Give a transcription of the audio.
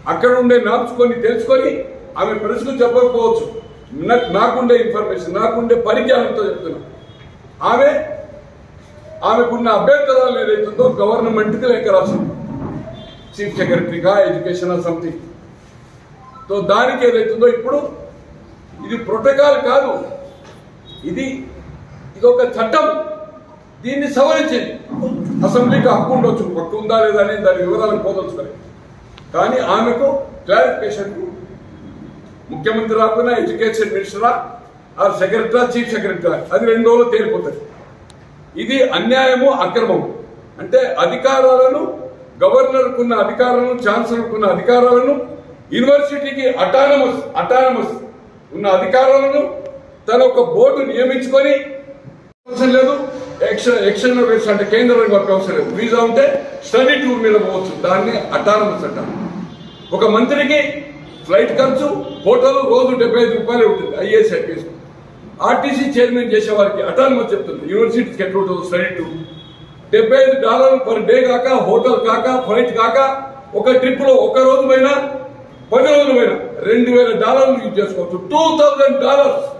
అక్కడ ఉండే నామ్స్ కొన్ని తెలుసుకొని ఆమె ప్రశ్నలు చెప్పకపోవచ్చు నాకు- నాకుండే ఇన్ఫర్మేషన్ నాకుండే పరిజ్ఞానంతో చెప్తున్నా ఆమె ఆమెకున్న అభ్యంతరాలు ఏదైతుందో గవర్నమెంట్కి లేఖ రాసింది చీఫ్ సెక్రటరీగా ఎడ్యుకేషన్ సంథింగ్ సో దానికి ఏదైతుందో ఇప్పుడు ఇది ప్రోటోకాల్ కాదు ఇది ఇది ఒక చట్టం దీన్ని సవరించింది అసెంబ్లీకి హక్కు ఉండొచ్చు హక్కు ఉందా లేదా అని దాని వివరాలకు పోదలుచుకొని కానీ ఆమెకు క్లారిఫికేషన్ ముఖ్యమంత్రి రాకుండా ఎడ్యుకేషన్ మినిస్టరా ఆ సెక్రటరీ చీఫ్ సెక్రటరీ అది రెండు రోజులు తేలిపోతుంది ఇది అన్యాయము అక్రమము అంటే అధికారాలను గవర్నర్కున్న అధికారాలను ఛాన్సలర్కున్న అధికారాలను యూనివర్సిటీకి అటానమస్ అటానమస్ ఉన్న అధికారాలను తన ఒక బోర్డు నియమించుకొని అవసరం లేదు ఎక్షన్ ఎక్స్టర్నల్ వేస్ అంటే కేంద్రానికి పంపే అవసరం లేదు వీసా ఉంటే స్టడీ టూర్ మీద పోవచ్చు దాన్ని అటానమస్ అంటారు ఒక మంత్రికి ఫ్లైట్ ఖర్చు హోటల్ రోజు డెబ్బై ఐదు రూపాయలు ఉంటుంది ఐఏఎస్ ఐపీఎస్ ఆర్టీసీ చైర్మన్ చేసే వారికి అటానమస్ చెప్తుంది యూనివర్సిటీకి ఎట్లా ఉంటుంది స్టడీ టూర్ డెబ్బై ఐదు డాలర్లు పర్ డే కాక హోటల్ కాక ఫ్లైట్ కాక ఒక ట్రిప్ లో ఒక రోజు పోయినా పది రోజులు పోయినా రెండు వేల డాలర్లు యూజ్ చేసుకోవచ్చు టూ థౌజండ్ డాలర్స్